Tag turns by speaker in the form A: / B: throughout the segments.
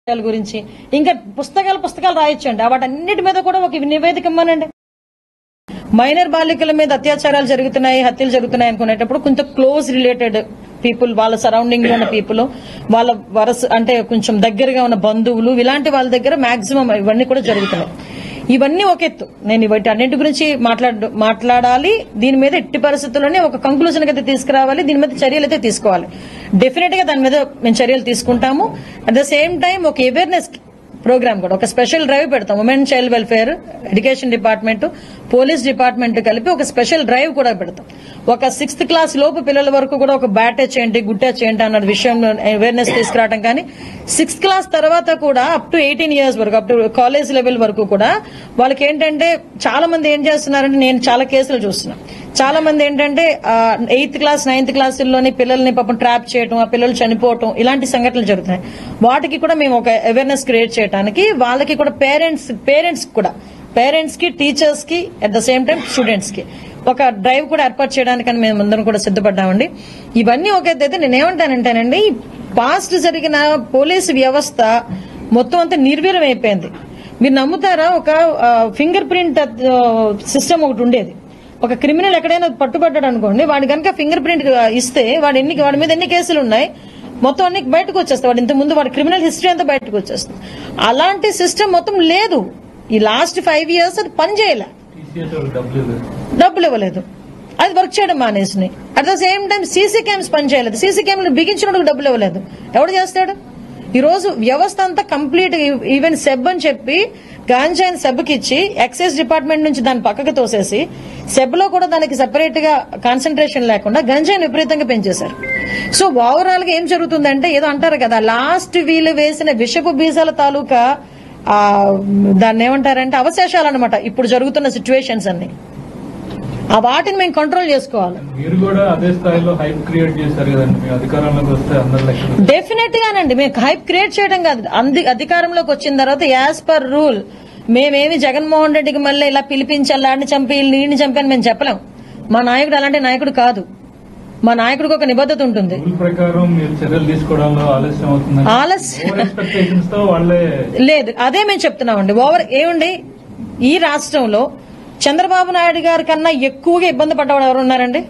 A: విషయాల గురించి ఇంకా పుస్తకాలు పుస్తకాలు రాయొచ్చండి వాటన్నిటి మీద కూడా ఒక నివేదిక ఇమ్మనండి మైనర్ బాలికల మీద అత్యాచారాలు జరుగుతున్నాయి హత్యలు జరుగుతున్నాయి అనుకునేటప్పుడు కొంచెం క్లోజ్ రిలేటెడ్ పీపుల్ వాళ్ళ సరౌండింగ్ లో ఉన్న పీపుల్ వాళ్ళ వరస అంటే కొంచెం దగ్గరగా ఉన్న బంధువులు ఇలాంటి వాళ్ళ దగ్గర మాక్సిమం ఇవన్నీ కూడా జరుగుతున్నాయి ఇవన్నీ ఒక ఎత్తు నేను వీటి అన్నింటి గురించి మాట్లాడ మాట్లాడాలి దీని మీద ఎట్టి పరిస్థితుల్లోనే ఒక కంక్లూజన్ అయితే తీసుకురావాలి దీని మీద చర్యలు అయితే తీసుకోవాలి డెఫినెట్ గా దాని మీద మేము చర్యలు తీసుకుంటాము అట్ ద సేమ్ టైం ఒక అవేర్నెస్ ప్రోగ్రామ్ కూడా ఒక స్పెషల్ డ్రైవ్ పెడతాం women child welfare education department police department కలిపి ఒక స్పెషల్ డ్రైవ్ కూడా పెడతాం ఒక సిక్స్త్ క్లాస్ లోపు పిల్లల వరకు కూడా ఒక బ్యాట్ టచ్ ఏంటి గుడ్ టచ్ ఏంటి అన్న విషయంలో అవేర్నెస్ తీసుకురావడం కానీ సిక్స్త్ క్లాస్ తర్వాత కూడా అప్ టు ఎయిటీన్ ఇయర్స్ వరకు అప్ టు కాలేజ్ లెవెల్ వరకు కూడా వాళ్ళకి ఏంటంటే చాలా మంది ఏం చేస్తున్నారంటే నేను చాలా కేసులు చూస్తున్నాను చాలా మంది ఏంటంటే ఎయిత్ క్లాస్ నైన్త్ క్లాసుల్లోని పిల్లల్ని పాపం ట్రాప్ చేయటం ఆ పిల్లలు చనిపోవటం ఇలాంటి సంఘటనలు జరుగుతున్నాయి వాటికి కూడా మేము ఒక అవేర్నెస్ క్రియేట్ చేయడానికి వాళ్ళకి కూడా పేరెంట్స్ పేరెంట్స్ కూడా పేరెంట్స్ కి టీచర్స్ కి at the same time students కి ఒక డ్రైవ్ కూడా ఏర్పాటు చేయడానికని మేము అందరం కూడా సిద్ధపడ్డామండి ఇవన్నీ ఒక ఎత్తు అయితే నేను ఏమంటానంటేనండి పాస్ట్ జరిగిన పోలీసు వ్యవస్థ మొత్తం అంతా నిర్వీర్యం అయిపోయింది మీరు నమ్ముతారా ఒక ఫింగర్ ప్రింట్ సిస్టమ్ ఒకటి ఉండేది ఒక క్రిమినల్ ఎక్కడైనా పట్టుబడ్డాడు అనుకోండి వాడి కనుక ఫింగర్ ప్రింట్ ఇస్తే వాడి ఎన్ని వాడి మీద ఎన్ని కేసులు ఉన్నాయి మొత్తం అన్ని బయటకు వచ్చేస్తాయి వాడు ఇంత ముందు వాడి క్రిమినల్ హిస్టరీ అంతా బయటకు వచ్చేస్తుంది అలాంటి సిస్టమ్ మొత్తం లేదు ఈ లాస్ట్ ఫైవ్ ఇయర్స్ అది పని చేయలే
B: టీసీఎస్ వాళ్ళకి డబ్బులు ఇవ్వలేదు.
A: డబ్బులు ఇవ్వలేదు అది వర్క్ చేయడం మానేసి at the same time CC cams పనిచేయలేదు సీసీ క్యామ్లు బిగించినప్పుడు డబ్బులు ఇవ్వలేదు ఎవడు చేస్తాడు ఈ రోజు వ్యవస్థ అంతా కంప్లీట్ ఈవెన్ సెబ్ అని చెప్పి గాంజాయిని సెబ్కి ఇచ్చి ఎక్సైజ్ డిపార్ట్మెంట్ నుంచి దాన్ని పక్కకు తోసేసి సెబ్ లో కూడా దానికి సెపరేట్ గా కాన్సన్ట్రేషన్ లేకుండా గంజాయిని విపరీతంగా పెంచేశారు సో ఓవరాల్ గా ఏం జరుగుతుందంటే ఏదో అంటారు కదా లాస్ట్ వీళ్ళు వేసిన విషపు బీజాల తాలూకా ఆ, దాన్ని ఏమంటారంటే అవశేషాలు అనమాట ఇప్పుడు జరుగుతున్న సిచ్యువేషన్స్ అన్ని ఆ వాటిని మేము కంట్రోల్ చేసుకోవాలి
B: మీరు కూడా అదే స్థాయిలో హైప్ క్రియేట్ చేశారు కదండి మీ అధికారంలోకి వస్తే అందరి లెక్కలు
A: డెఫినెట్ గానండి మేము హైప్ క్రియేట్ చేయడం కాదు అంది అధికారంలోకి వచ్చిన తర్వాత యాజ్ పర్ రూల్ మేమేమి జగన్మోహన్ రెడ్డికి మళ్ళీ ఇలా పిలిపించి అల్లాడిని చంపి నీడిని చంపి అని మేము చెప్పలేం మా నాయకుడు అలాంటి నాయకుడు కాదు మా నాయకుడికి ఒక నిబద్ధత ఉంటుంది
B: రూల్ ప్రకారం మీరు చర్యలు తీసుకోవడంలో ఆలస్యం అవుతుంది
A: ఆలస్యం
B: ఎక్స్పెక్టేషన్స్ తో వాళ్ళే
A: లేదు అదే మేము చెప్తున్నామండి ఓవర్ ఏమండి ఈ రాష్ట్రంలో చంద్రబాబు నాయుడు గారి కన్నా ఎక్కువగా ఇబ్బంది పడ్డవాడు ఎవరు ఉన్నారండి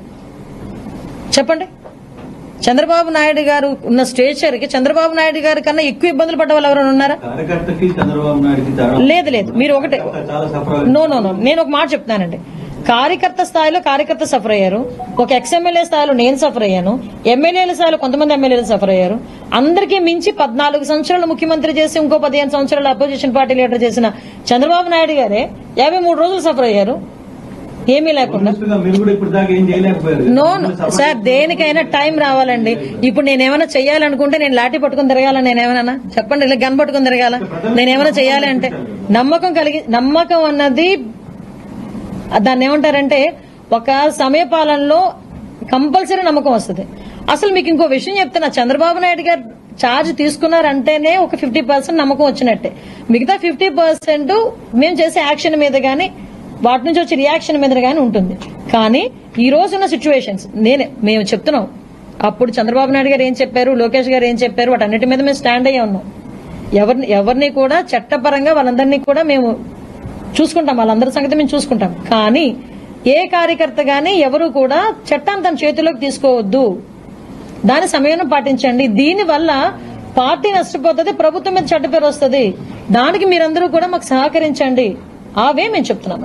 A: చెప్పండి చంద్రబాబు నాయుడు గారు ఉన్న స్టేచర్ కి చంద్రబాబు నాయుడు గారి కన్నా ఎక్కువ ఇబ్బందులు పడ్డ వాళ్ళు ఎవరైనా ఉన్నారా
C: కార్యకర్తకి చంద్రబాబు నాయుడుకి తేడా
A: లేదు లేదు మీరు ఒకటే
C: చాలా సఫర్
A: నో నో నో నేను ఒక మాట చెప్తానండి కార్యకర్త స్థాయిలో కార్యకర్త సఫర్ అయ్యారు ఒక ఎక్స్ఎమ్మెల్యే స్థాయిలో నేను సఫర్ అయ్యాను ఎమ్మెల్యేల స్థాయిలో కొంతమంది ఎమ్మెల్యేలు సఫర్ అయ్యారు అందరికీ మించి పద్నాలుగు సంవత్సరాలు ముఖ్యమంత్రి చేసి ఇంకో పదిహేను సంవత్సరాలు అపోజిషన్ పార్టీ లీడర్ చేసిన చంద్రబాబు నాయుడు గారే యాభై మూడు రోజులు సఫర్ అయ్యారు ఏమీ లేకుండా
C: గా మీరు కూడా ఇప్పుడు దాకా ఏం చేయలేకపోయారు
A: నో నో, సార్ దేనికైనా టైం రావాలండి ఇప్పుడు నేనేమైనా చెయ్యాలనుకుంటే నేను లాఠీ పట్టుకుని తిరగాల నేనేమైనా చెప్పండి ఇలా గన్ పట్టుకుని తిరగాల నేనేమైనా చెయ్యాలి అంటే నమ్మకం కలిగి నమ్మకం అన్నది దాన్ని ఏమంటారంటే ఒక సమయపాలనలో కంపల్సరీ నమ్మకం వస్తుంది అసలు మీకు ఇంకో విషయం చెప్తున్నా చంద్రబాబు నాయుడు గారు ఛార్జ్ తీసుకున్నారంటేనే ఒక ఫిఫ్టీ పర్సెంట్ నమ్మకం వచ్చినట్టే మిగతా ఫిఫ్టీ పర్సెంట్ మేము చేసే యాక్షన్ మీద గానీ వాటి నుంచి వచ్చే రియాక్షన్ మీద గానీ ఉంటుంది కానీ ఈ రోజున్న సిచ్యువేషన్స్ నేనే మేము చెప్తున్నాం అప్పుడు చంద్రబాబు నాయుడు గారు ఏం చెప్పారు లోకేష్ గారు ఏం చెప్పారు వాటన్నిటి మీద మేము స్టాండ్ అయ్యే ఉన్నాం ఎవరిని ఎవరిని కూడా చట్టపరంగా వాళ్ళందరినీ కూడా మేము చూసుకుంటాం వాళ్ళందరి సంగతి మేము చూసుకుంటాం కానీ ఏ కార్యకర్త గానీ ఎవరు కూడా చట్టాన్ని తన చేతిలోకి తీసుకోవద్దు దాని సమయం పాటించండి దీని వల్ల పార్టీ నష్టపోతుంది ప్రభుత్వం మీద చెడ్డ పేరు వస్తుంది దానికి మీరందరూ కూడా మాకు సహకరించండి అవే మేము చెప్తున్నాం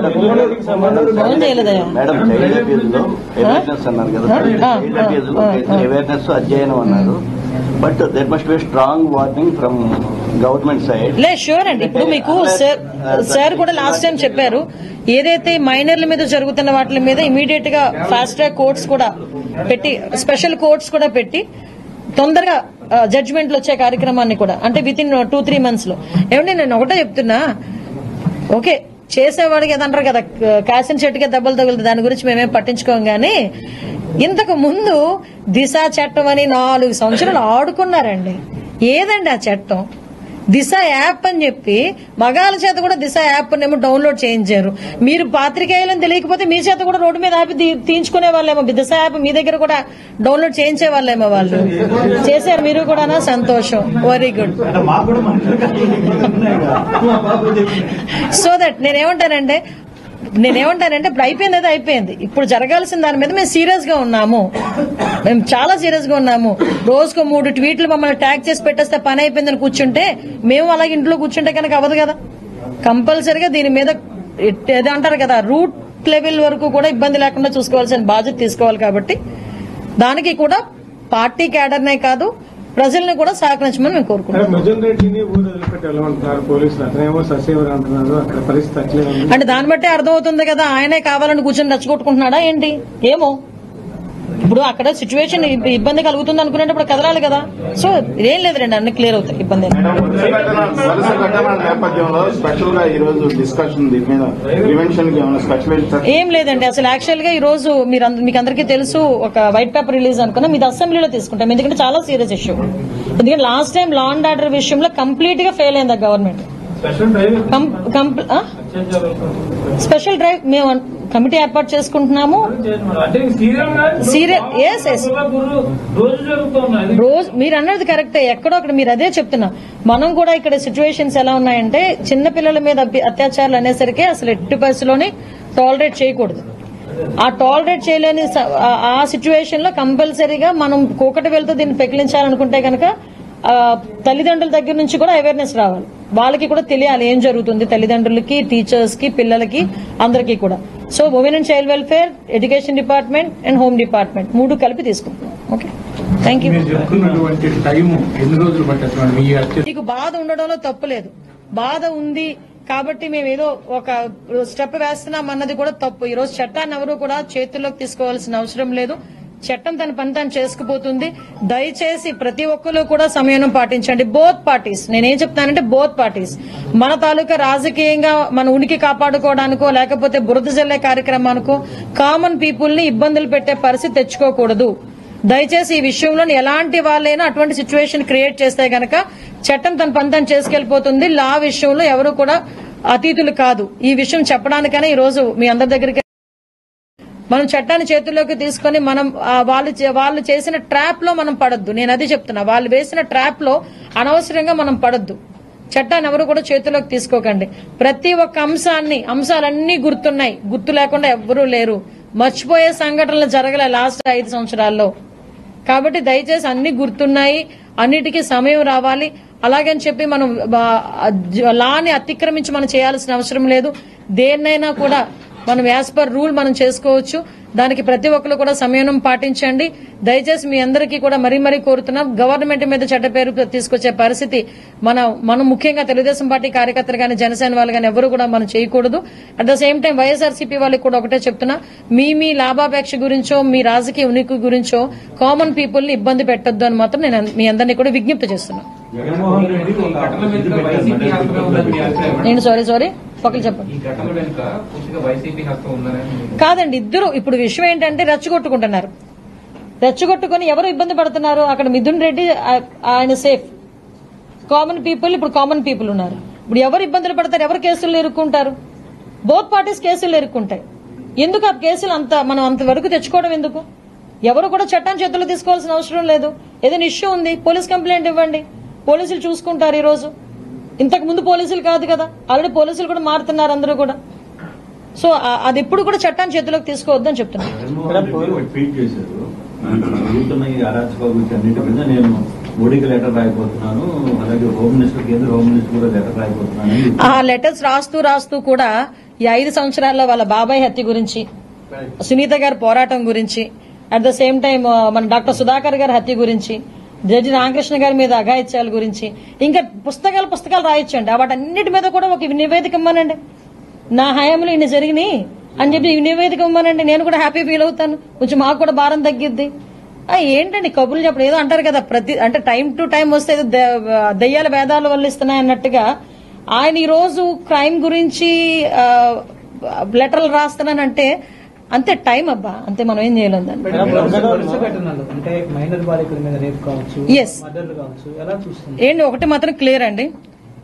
A: ఫోన్ చేయలేదయ్యా
D: మేడం చైల్డ్ అబ్యూజ్ లో అవేర్నెస్ అన్నారు కదా
A: ఆ,
D: చైల్డ్
A: ఆ,
D: అబ్యూజ్ లో
A: ఆ, ఆ.
D: అవేర్నెస్ అధ్యయనం అన్నారు but there must be strong warning from government side
A: లే షూర్ అండి ఇప్పుడు మీకు సార్ సార్ కూడా లాస్ట్ టైం చెప్పారు ఏదైతే మైనర్ల మీద జరుగుతున్న వాటి మీద ఇమీడియట్ గా ఫాస్ట్ ట్రాక్ కోర్ట్స్ కూడా పెట్టి స్పెషల్ కోర్ట్స్ కూడా పెట్టి తొందరగా జడ్జిమెంట్లు వచ్చే కార్యక్రమాన్ని కూడా అంటే within two three months లో ఏమంటే నేను ఒకటే చెప్తున్నా ఓకే చేసేవాడికి ఏదంటారు కదా కాసిన చెట్టుకే దెబ్బలు తగులుతుంది దాని గురించి మేమేం పట్టించుకోం గానీ ఇంతకు ముందు దిశ చట్టం అని నాలుగు సంవత్సరాలు ఆడుకున్నారండి ఏదండి ఆ చట్టం దిశ యాప్ అని చెప్పి మగాళ్ళ చేత కూడా దిశ యాప్ ఏమో డౌన్లోడ్ చేయించారు మీరు పాత్రికేయులని తెలియకపోతే మీ చేత కూడా రోడ్డు మీద ఆపి తీ- తీయించుకునే వాళ్ళేమో దిశ యాప్ మీ దగ్గర కూడా డౌన్లోడ్ చేయించే వాళ్ళేమో వాళ్ళు చేశారు మీరు కూడా సంతోషం వెరీ గుడ్
C: అంటే మాకు కూడా మనుషులు ఉన్నాయి కదా. మా బాబు చెప్పింది.
A: సో దట్ నేనేమంటానంటే నేనేమంటానంటే ఇప్పుడు అయిపోయింది ఏదో అయిపోయింది ఇప్పుడు జరగాల్సిన దాని మీద మేము సీరియస్ గా ఉన్నాము మేము చాలా సీరియస్ గా ఉన్నాము రోజుకు మూడు ట్వీట్లు మమ్మల్ని ట్యాగ్ చేసి పెట్టేస్తే పని అయిపోయిందని కూర్చుంటే మేము అలాగే ఇంట్లో కూర్చుంటే కనుక అవ్వదు కదా కంపల్సరిగా దీని మీద ఎట్- ఏదో అంటారు కదా రూట్ లెవెల్ వరకు కూడా ఇబ్బంది లేకుండా చూసుకోవాల్సిన బాధ్యత తీసుకోవాలి కాబట్టి దానికి కూడా పార్టీ క్యాడర్నే కాదు ప్రజల్ని కూడా సహకరించమని మేము కోరుకుంటున్నాం
E: మిథున్ రెడ్డిని ఊరు వదిలిపెట్టి వెళ్ళమంటున్నారు పోలీసులు అతనేమో ససేవర్ అంటున్నారు అక్కడ పరిస్థితి అట్లే ఉంది
A: అంటే దాన్ని బట్టి అర్థమవుతుంది కదా ఆయనే కావాలని కూర్చొని రెచ్చగొట్టుకుంటున్నాడా ఏంటి ఏమో ఇప్పుడు అక్కడ సిచ్యువేషన్ ఇబ్బంది కలుగుతుంది అనుకునేటప్పుడు కదలాలి కదా సో ఏం లేదు రండి అన్ని క్లియర్ అవుతాయి ఇబ్బంది ఏం లేదు.
F: వరుస ఘటన- వరుస ఘటనల నేపథ్యంలో స్పెషల్ గా ఈ రోజు డిస్కషన్ దీని మీద ప్రివెన్షన్ కి ఏమైనా స్పెషల్
A: ఏం లేదండి అసలు యాక్చువల్ గా ఈ రోజు మీరు అంద- మీకు అందరికీ తెలుసు ఒక వైట్ పేపర్ రిలీజ్ అనుకున్నా మీది అసెంబ్లీలో తీసుకుంటాం ఎందుకంటే చాలా సీరియస్ ఇష్యూ ఎందుకంటే last time law and order విషయంలో కంప్లీట్ గా ఫెయిల్ అయింది government
B: special drive
A: special drive మేము కమిటీ ఏర్పాటు చేసుకుంటున్నాము
B: అంటే సీరియల్
A: Serial- yes, yes.
B: రోజు జరుగుతున్నాయి
A: రోజు మీరు అన్నది కరెక్టే ఎక్కడో అక్కడ మీరు అదే చెప్తున్నా మనం కూడా ఇక్కడ సిచ్యువేషన్స్ ఎలా ఉన్నాయంటే చిన్న పిల్లల మీద అభి- అత్యాచారాలు అనేసరికి అసలు ఎట్టి పరిస్థితిలోని టాలరేట్ చేయకూడదు ఆ టాలరేట్ చేయలేని స- ఆ- ఆ సిచ్యువేషన్ లో కంపల్సరీగా మనం కూకటి వెళ్తూ దీన్ని పెకిలించాలనుకుంటే కనుక ఆ, తల్లిదండ్రుల దగ్గర నుంచి కూడా అవేర్నెస్ రావాలి వాళ్ళకి కూడా తెలియాలి ఏం జరుగుతుంది తల్లిదండ్రులకి టీచర్స్ కి పిల్లలకి అందరికీ కూడా so women and child welfare education department and home department మూడు కలిపి తీసుకుంటున్నాం ఓకే థ్యాంక్ యూ
B: మీరు చెప్తున్నటువంటి టైం ఎన్ని రోజులు పట్టచ్చు మీ అత్య
A: మీకు బాధ ఉండడంలో తప్పు లేదు బాధ ఉంది కాబట్టి మేము ఏదో ఒక స్టెప్ వేస్తున్నాం అన్నది కూడా తప్పు ఈ రోజు చట్టాన్ని ఎవరు కూడా చేతుల్లోకి తీసుకోవాల్సిన అవసరం లేదు చట్టం తన పని తాను చేసుకుపోతుంది దయచేసి ప్రతి ఒక్కరు కూడా సమయం పాటించండి బోత్ పార్టీస్ నేనేం చెప్తానంటే బోత్ పార్టీస్ మన తాలూకా రాజకీయంగా మన ఉనికి కాపాడుకోవడానికో లేకపోతే బురద జల్లే కార్యక్రమానికో కామన్ పీపుల్ ని ఇబ్బందులు పెట్టే పరిస్థితి తెచ్చుకోకూడదు దయచేసి ఈ విషయంలో ఎలాంటి వాళ్ళైనా అటువంటి సిచ్యువేషన్ క్రియేట్ చేస్తే గనక చట్టం తన పని తను చేసుకెళ్లిపోతుంది లా విషయంలో ఎవరు కూడా అతీతులు కాదు ఈ విషయం చెప్పడానికనే ఈ రోజు మీ అందరి దగ్గరికి మనం చట్టాన్ని చేతుల్లోకి తీసుకొని మనం ఆ, వాళ్ళు చే- వాళ్ళు చేసిన ట్రాప్ లో మనం పడొద్దు నేను అది చెప్తున్నా వాళ్ళు వేసిన ట్రాప్ లో అనవసరంగా మనం పడొద్దు చట్టాన్ని ఎవరు కూడా చేతుల్లోకి తీసుకోకండి ప్రతి ఒక్క అంశాన్ని అంశాలన్నీ గుర్తున్నాయి గుర్తు లేకుండా ఎవ్వరూ లేరు మర్చిపోయే సంఘటనలు జరగలే లాస్ట్ ఐదు సంవత్సరాల్లో కాబట్టి దయచేసి అన్ని గుర్తున్నాయి అన్నిటికీ సమయం రావాలి అలాగని చెప్పి మనం బా- జ- లాని అతిక్రమించి మనం చేయాల్సిన అవసరం లేదు దేన్నైనా కూడా మనం యాజ్ పర్ రూల్ మనం చేసుకోవచ్చు దానికి ప్రతి ఒక్కరు కూడా సంయమనం పాటించండి దయచేసి మీ అందరికీ కూడా మరీ మరీ కోరుతున్నాం గవర్నమెంట్ మీద చెడ్డ పేరు తీసుకొచ్చే పరిస్థితి మన మనం ముఖ్యంగా తెలుగుదేశం పార్టీ కార్యకర్తలు కానీ జనసేన వాళ్ళు కానీ ఎవరు కూడా మనం చేయకూడదు at the same time YSRCP వాళ్ళకి కూడా ఒకటే చెప్తున్నా మీ మీ లాభాపేక్ష గురించో మీ రాజకీయ ఉనికి గురించో కామన్ పీపుల్ ని ఇబ్బంది పెట్టొద్దు అని మాత్రం నేను మీ అందరినీ కూడా విజ్ఞప్తి చేస్తున్నాను
C: జగన్మోహన్ రెడ్డి ఒక ఇది పెట్టారు
A: నేను సారీ సారీ ఒకరు చెప్పండి
G: ఈ ఘటన వెనుక పూర్తిగా వైసీపీ హస్తం ఉందని
A: కాదండి ఇద్దరు ఇప్పుడు విషయం ఏంటంటే రెచ్చగొట్టుకుంటున్నారు రెచ్చగొట్టుకుని ఎవరు ఇబ్బంది పడుతున్నారు అక్కడ మిథున్ రెడ్డి ఆ- ఆయన సేఫ్ కామన్ పీపుల్ ఇప్పుడు కామన్ పీపుల్ ఉన్నారు ఇప్పుడు ఎవరు ఇబ్బందులు పడతారు ఎవరు కేసులు ఇరుక్కుంటారు బోత్ పార్టీస్ కేసులు ఇరుక్కుంటాయి ఎందుకు ఆ కేసులు అంత మనం అంతవరకు తెచ్చుకోవడం ఎందుకు ఎవరు కూడా చట్టాన్ని చేతుల్లో తీసుకోవాల్సిన అవసరం లేదు ఏదైనా ఇష్యూ ఉంది పోలీస్ కంప్లైంట్ ఇవ్వండి పోలీసులు చూసుకుంటారు ఈ రోజు ఇంతకు ముందు పోలీసులు కాదు కదా ఆల్రెడీ పోలీసులు కూడా మారుతున్నారు అందరూ కూడా సో ఆ- అది ఎప్పుడు కూడా చట్టాన్ని చేతిలోకి తీసుకోవద్దని చెప్తున్నాను
C: జగన్మోహన్ రెడ్డి ఒక ట్వీట్ చేశారు జరుగుతున్న ఈ అరాచకాల గురించి అన్నిటి మీద నేను మోడీకి లెటర్ రాయబోతున్నాను అలాగే హోమ్ మినిస్టర్ కేంద్ర హోమ్ మినిస్టర్ కూడా లెటర్ రాయబోతున్నాను అని
A: ఆ లెటర్స్ రాస్తూ రాస్తూ కూడా ఈ ఐదు సంవత్సరాల్లో వాళ్ళ బాబాయ్ హత్య గురించి సునీత గారి పోరాటం గురించి అట్ ద సేమ్ టైం మన డాక్టర్ సుధాకర్ గారి హత్య గురించి జడ్జి రామకృష్ణ గారి మీద అఘాయిత్యాల గురించి ఇంకా పుస్తకాలు పుస్తకాలు రాయొచ్చండి వాటన్నిటి మీద కూడా ఒక నివేదిక ఇవ్వమనండి నా హయాంలో ఇన్ని జరిగినాయి అని చెప్పి ఈ నివేదిక ఇవ్వమనండి నేను కూడా హ్యాపీ ఫీల్ అవుతాను కొంచెం మాకు కూడా భారం తగ్గిద్ది ఆ, ఏంటండి కబుర్లు చెప్పడం ఏదో అంటారు కదా ప్రతి అంటే టైం టు టైం వస్తే ఏదో ద- దయ్యాల వేదాలు వల్ల ఇస్తున్నాయి అన్నట్టుగా ఆయన ఈ రోజు క్రైమ్ గురించి ఆ, లెటర్లు రాస్తున్నానంటే అంతే టైం అబ్బా అంతే మనం ఏం చేయలేం దాన్ని
H: వరుస ఘటనలు అంటే మైనర్ బాలికల మీద రేపు కావచ్చు
A: Yes.
H: మర్డర్లు కావచ్చు ఎలా చూస్తుంది
A: ఏంటి ఒకటి మాత్రం క్లియర్ అండి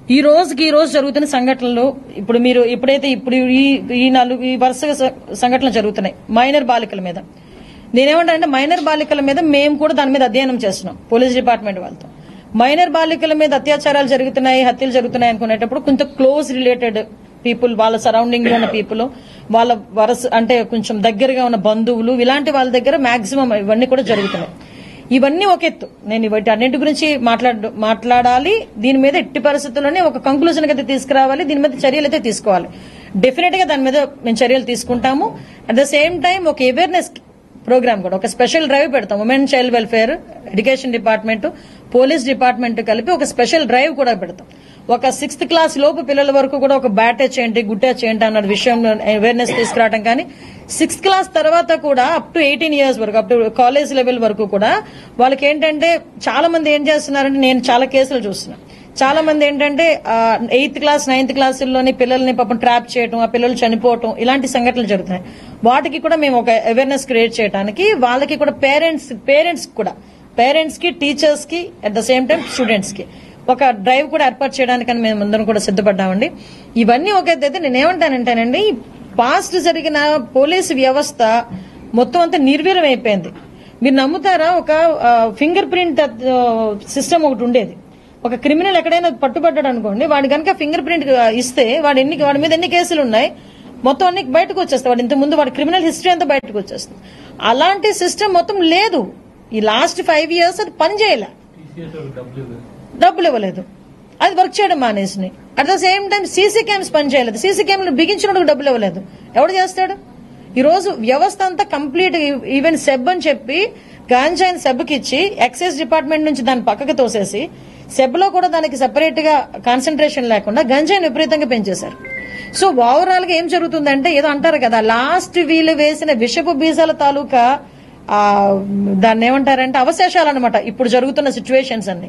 A: ఈ రోజుకి ఈ రోజు జరుగుతున్న సంఘటనలు ఇప్పుడు మీరు ఎప్పుడైతే ఇప్పుడు ఈ ఈ నాలుగు ఈ వరుసగా స- సంఘటనలు జరుగుతున్నాయి మైనర్ బాలికల మీద నేనేమంటానంటే మైనర్ బాలికల మీద మేము కూడా దాని మీద అధ్యయనం చేస్తున్నాం పోలీస్ డిపార్ట్మెంట్ వాళ్ళతో మైనర్ బాలికల మీద అత్యాచారాలు జరుగుతున్నాయి హత్యలు జరుగుతున్నాయి అనుకునేటప్పుడు కొంచెం క్లోజ్ రిలేటెడ్ పీపుల్ వాళ్ళ సరౌండింగ్ లో ఉన్న పీపుల్ వాళ్ళ వరస అంటే కొంచెం దగ్గరగా ఉన్న బంధువులు ఇలాంటి వాళ్ళ దగ్గర మాక్సిమం ఇవన్నీ కూడా జరుగుతున్నాయి ఇవన్నీ ఒక ఎత్తు నేను వీటి అన్నింటి గురించి మాట్లాడ మాట్లాడాలి దీని మీద ఎట్టి పరిస్థితుల్లోనే ఒక కంక్లూజన్ అయితే తీసుకురావాలి దీని మీద చర్యలు అయితే తీసుకోవాలి డెఫినెట్ గా దాని మీద మేము చర్యలు తీసుకుంటాము అట్ ద సేమ్ టైం ఒక అవేర్నెస్ ప్రోగ్రామ్ కూడా ఒక స్పెషల్ డ్రైవ్ పెడతాం women child welfare education department police department కలిపి ఒక స్పెషల్ డ్రైవ్ కూడా పెడతాం ఒక సిక్స్త్ క్లాస్ లోపు పిల్లల వరకు కూడా ఒక బ్యాటేజ్ ఏంటి గుట్టేజ్ ఏంటి అన్న విషయంలో అవేర్నెస్ తీసుకురావడం కానీ సిక్స్త్ క్లాస్ తర్వాత కూడా అప్ టు ఎయిటీన్ ఇయర్స్ వరకు అప్ టు కాలేజ్ లెవెల్ వరకు కూడా వాళ్ళకి ఏంటంటే చాలా మంది ఏం చేస్తున్నారంటే నేను చాలా కేసులు చూస్తున్నాను చాలా మంది ఏంటంటే ఎయిత్ క్లాస్ నైన్త్ క్లాసుల్లోని పిల్లల్ని పాపం ట్రాప్ చేయటం ఆ పిల్లలు చనిపోవటం ఇలాంటి సంఘటనలు జరుగుతున్నాయి వాటికి కూడా మేము ఒక అవేర్నెస్ క్రియేట్ చేయడానికి వాళ్ళకి కూడా పేరెంట్స్ పేరెంట్స్ కూడా పేరెంట్స్ కి టీచర్స్ కి at the same time students కి ఒక డ్రైవ్ కూడా ఏర్పాటు చేయడానికని మేము అందరం కూడా సిద్ధపడ్డామండి ఇవన్నీ ఒక ఎత్తు అయితే నేనేమంటానంటేనండి పాస్ట్ జరిగిన పోలీసు వ్యవస్థ మొత్తం అంతా నిర్వీర్యం అయిపోయింది మీరు నమ్ముతారా ఒక ఫింగర్ ప్రింట్ సిస్టమ్ ఒకటి ఉండేది ఒక క్రిమినల్ ఎక్కడైనా పట్టుబడ్డాడు అనుకోండి వాడి కనుక ఫింగర్ ప్రింట్ ఇస్తే వాడి ఎన్ని వాడి మీద ఎన్ని కేసులు ఉన్నాయి మొత్తం అన్ని బయటకు వచ్చేస్తాయి వాడు ఇంత ముందు వాడి క్రిమినల్ హిస్టరీ అంతా బయటకు వచ్చేస్తుంది అలాంటి సిస్టమ్ మొత్తం లేదు ఈ లాస్ట్ ఫైవ్ ఇయర్స్ అది పనిచేయలే
B: టీసీఎస్ వాళ్ళకి డబ్బులు ఇవ్వలేదు.
A: డబ్బులు ఇవ్వలేదు అది వర్క్ చేయడం మానేసి at the same time CC cams పనిచేయలేదు సీసీ క్యామ్లు బిగించినప్పుడు డబ్బులు ఇవ్వలేదు ఎవడు చేస్తాడు ఈ రోజు వ్యవస్థ అంతా కంప్లీట్ ఈవెన్ సెబ్ అని చెప్పి గాంజాయిని సెబ్కి ఇచ్చి ఎక్సైజ్ డిపార్ట్మెంట్ నుంచి దాన్ని పక్కకు తోసేసి సెబ్ లో కూడా దానికి సెపరేట్ గా కాన్సన్ట్రేషన్ లేకుండా గంజాయిని విపరీతంగా పెంచేశారు సో ఓవరాల్ గా ఏం జరుగుతుందంటే ఏదో అంటారు కదా లాస్ట్ వీళ్ళు వేసిన విషపు బీజాల తాలూకా ఆ, దాన్ని ఏమంటారంటే అవశేషాలు అనమాట ఇప్పుడు జరుగుతున్న సిచ్యువేషన్స్ అన్ని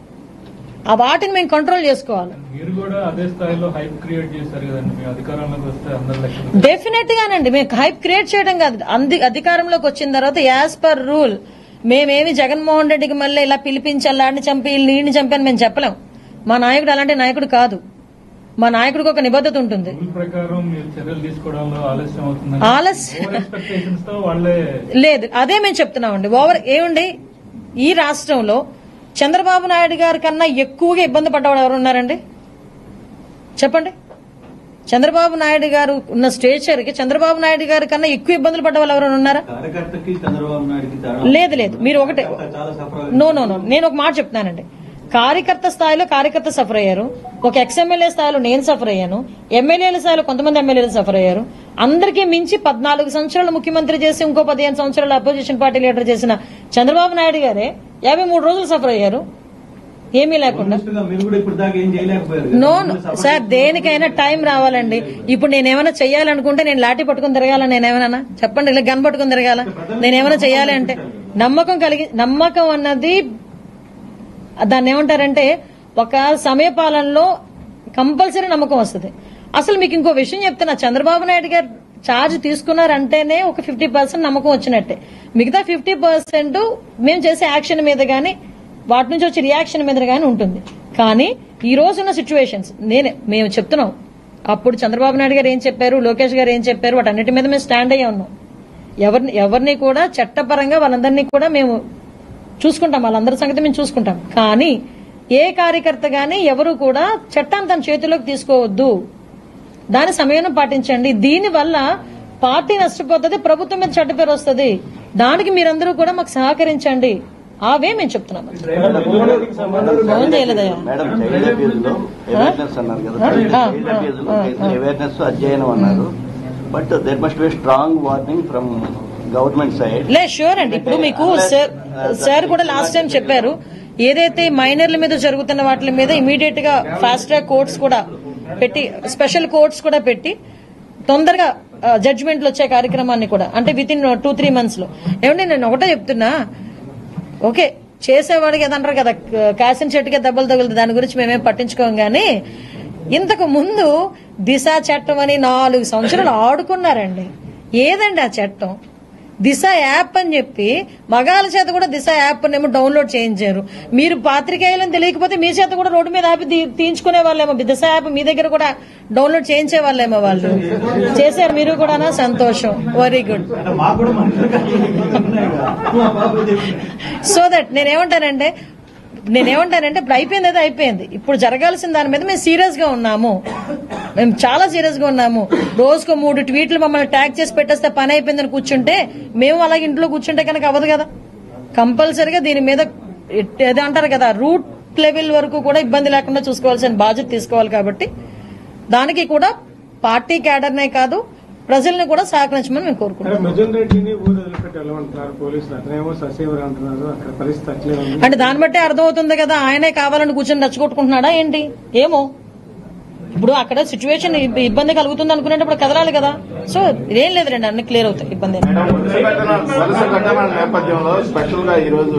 A: ఆ వాటిని మేము కంట్రోల్ చేసుకోవాలి
B: మీరు కూడా అదే స్థాయిలో హైప్ క్రియేట్ చేశారు కదండి మీ అధికారంలోకి వస్తే అందరి లెక్కలు
A: డెఫినెట్ గానండి మేము హైప్ క్రియేట్ చేయడం కాదు అంది అధికారంలోకి వచ్చిన తర్వాత యాజ్ పర్ రూల్ మేమేమి జగన్మోహన్ రెడ్డికి మళ్ళీ ఇలా పిలిపించి అల్లాడిని చంపి వీళ్ళని చంపి అని మేము చెప్పలేం మా నాయకుడు అలాంటి నాయకుడు కాదు మా నాయకుడికి ఒక నిబద్ధత ఉంటుంది
B: రూల్ ప్రకారం మీరు చర్యలు తీసుకోవడంలో ఆలస్యం అవుతుంది
A: ఆలస్యం-
B: ఎక్స్పెక్టేషన్స్ తో వాళ్ళే
A: లేదు అదే మేము చెప్తున్నామండి ఓవర్ ఏమండి ఈ రాష్ట్రంలో చంద్రబాబు నాయుడు గారి కన్నా ఎక్కువగా ఇబ్బంది పడ్డవాడు ఎవరు ఉన్నారండి చెప్పండి చంద్రబాబు నాయుడు గారు ఉన్న స్టేచర్కి చంద్రబాబు నాయుడు గారి కన్నా ఎక్కువ ఇబ్బందులు పడ్డ వాళ్ళు ఎవరైనా ఉన్నారా
C: కార్యకర్తకి చంద్రబాబు నాయుడుకి తేడా
A: లేదు లేదు మీరు ఒకటే
C: చాలా సఫర్
A: నో నో నో నేను ఒక మాట చెప్తున్నానండి కార్యకర్త స్థాయిలో కార్యకర్త సఫర్ అయ్యారు ఒక ఎక్స్ఎమ్మెల్యే స్థాయిలో నేను సఫర్ అయ్యాను ఎమ్మెల్యేల స్థాయిలో కొంతమంది ఎమ్మెల్యేలు సఫర్ అయ్యారు అందరికీ మించి పద్నాలుగు సంవత్సరాలు ముఖ్యమంత్రి చేసి ఇంకో పదిహేను సంవత్సరాలు అపోజిషన్ పార్టీ లీడర్ చేసిన చంద్రబాబు నాయుడు గారే యాభై మూడు రోజులు సఫర్ అయ్యారు ఏమీ లేకుండా
C: గా మీరు కూడా ఇప్పుడు దాకా ఏం చేయలేకపోయారు కదా.
A: నో
C: మీరు సఫర్
A: సార్ దేనికైనా టైం రావాలండి ఇప్పుడు నేనేమైనా చెయ్యాలనుకుంటే నేను లాఠీ పట్టుకుని తిరగాల నేనేమైనా చెప్పండి ఇలా గన్ పట్టుకుని తిరగాల నేనేమైనా చెయ్యాలి అంటే నమ్మకం కలిగి నమ్మకం అన్నది దాన్ని ఏమంటారంటే ఒక సమయపాలనలో కంపల్సరీ నమ్మకం వస్తుంది అసలు మీకు ఇంకో విషయం చెప్తున్నా చంద్రబాబు నాయుడు గారు ఛార్జ్ తీసుకున్నారంటేనే ఒక ఫిఫ్టీ పర్సెంట్ నమ్మకం వచ్చినట్టే మిగతా ఫిఫ్టీ పర్సెంట్ మేము చేసే యాక్షన్ మీద గానీ వాటి నుంచి వచ్చే రియాక్షన్ మీద గానీ ఉంటుంది కానీ ఈ రోజున్న సిచ్యువేషన్స్ నేనే మేము చెప్తున్నాం అప్పుడు చంద్రబాబు నాయుడు గారు ఏం చెప్పారు లోకేష్ గారు ఏం చెప్పారు వాటన్నిటి మీద మేము స్టాండ్ అయ్యే ఉన్నాం ఎవరిని ఎవరిని కూడా చట్టపరంగా వాళ్ళందరినీ కూడా మేము చూసుకుంటాం వాళ్ళందరి సంగతి మేము చూసుకుంటాం కానీ ఏ కార్యకర్త గాని ఎవరు కూడా చట్టాన్ని తన చేతిలోకి తీసుకోవద్దు దాని సమయం పాటించండి దీని వల్ల పార్టీ నష్టపోతుంది ప్రభుత్వం మీద చెడ్డ పేరు వస్తుంది దానికి మీరందరూ కూడా మాకు సహకరించండి అవే మేము చెప్తున్నాం ఫోన్ చేయలేదయ్యా
D: మేడం చైల్డ్ అబ్యూజ్ లో అవేర్నెస్ అన్నారు కదా
A: ఆ,
D: చైల్డ్
A: ఆ,
D: అబ్యూజ్ లో
A: ఆ, ఆ.
D: అవేర్నెస్ అధ్యయనం అన్నారు but there must be strong warning from government side
A: లే షూర్ అండి ఇప్పుడు మీకు సార్ సార్ కూడా లాస్ట్ టైం చెప్పారు ఏదైతే మైనర్ల మీద జరుగుతున్న వాటి మీద ఇమీడియట్ గా ఫాస్ట్ ట్రాక్ కోర్ట్స్ కూడా పెట్టి స్పెషల్ కోర్ట్స్ కూడా పెట్టి తొందరగా జడ్జిమెంట్లు వచ్చే కార్యక్రమాన్ని కూడా అంటే within two three months లో ఏమంటే నేను ఒకటే చెప్తున్నా ఓకే చేసేవాడికి ఏదంటారు కదా కాసిన చెట్టుకే దెబ్బలు తగులుతుంది దాని గురించి మేమేం పట్టించుకోం గానీ ఇంతకు ముందు దిశ చట్టం అని నాలుగు సంవత్సరాలు ఆడుకున్నారండి ఏదండి ఆ చట్టం దిశ యాప్ అని చెప్పి మగాళ్ళ చేత కూడా దిశ యాప్ ఏమో డౌన్లోడ్ చేయించారు మీరు పాత్రికేయులని తెలియకపోతే మీ చేత కూడా రోడ్డు మీద ఆపి తీ- తీయించుకునే వాళ్ళేమో దిశ యాప్ మీ దగ్గర కూడా డౌన్లోడ్ చేయించే వాళ్ళేమో వాళ్ళు చేశారు మీరు కూడా సంతోషం వెరీ గుడ్
C: అంటే మాకు కూడా మనుషులు ఉన్నాయి కదా. మా బాబు చెప్పిన
A: సో దట్ నేనేమంటానంటే నేనేమంటానంటే ఇప్పుడు అయిపోయింది ఏదో అయిపోయింది ఇప్పుడు జరగాల్సిన దాని మీద మేము సీరియస్ గా ఉన్నాము మేము చాలా సీరియస్ గా ఉన్నాము రోజుకు మూడు ట్వీట్లు మమ్మల్ని ట్యాగ్ చేసి పెట్టేస్తే పని అయిపోయిందని కూర్చుంటే మేము అలాగే ఇంట్లో కూర్చుంటే కనుక అవ్వదు కదా కంపల్సరిగా దీని మీద ఎట్- ఏదో అంటారు కదా రూట్ లెవెల్ వరకు కూడా ఇబ్బంది లేకుండా చూసుకోవాల్సిన బాధ్యత తీసుకోవాలి కాబట్టి దానికి కూడా పార్టీ క్యాడర్నే కాదు ప్రజల్ని కూడా సహకరించమని మేము
E: అంటే
A: కోరుకుంటున్నాం
E: మిథున్ రెడ్డిని ఊరు వదిలిపెట్టి వెళ్ళమంటున్నారు పోలీసులు అతనేమో ససేవర్ అంటున్నారు అక్కడ పరిస్థితి అట్లే ఉంది
A: అంటే దాన్ని బట్టే అర్థమవుతుంది కదా ఆయనే కావాలని కూర్చొని రెచ్చగొట్టుకుంటున్నాడా ఏంటి ఏమో ఇప్పుడు అక్కడ సిచ్యువేషన్ ఇబ్బంది కలుగుతుంది అనుకునేటప్పుడు కదలాలి కదా సో ఇదేం లేదు రండి అన్ని క్లియర్ అవుతాయి ఇబ్బంది ఏం లేదు.
F: మేడం వరుస ఘటన వరుస ఘటనల నేపథ్యంలో స్పెషల్ గా ఈ రోజు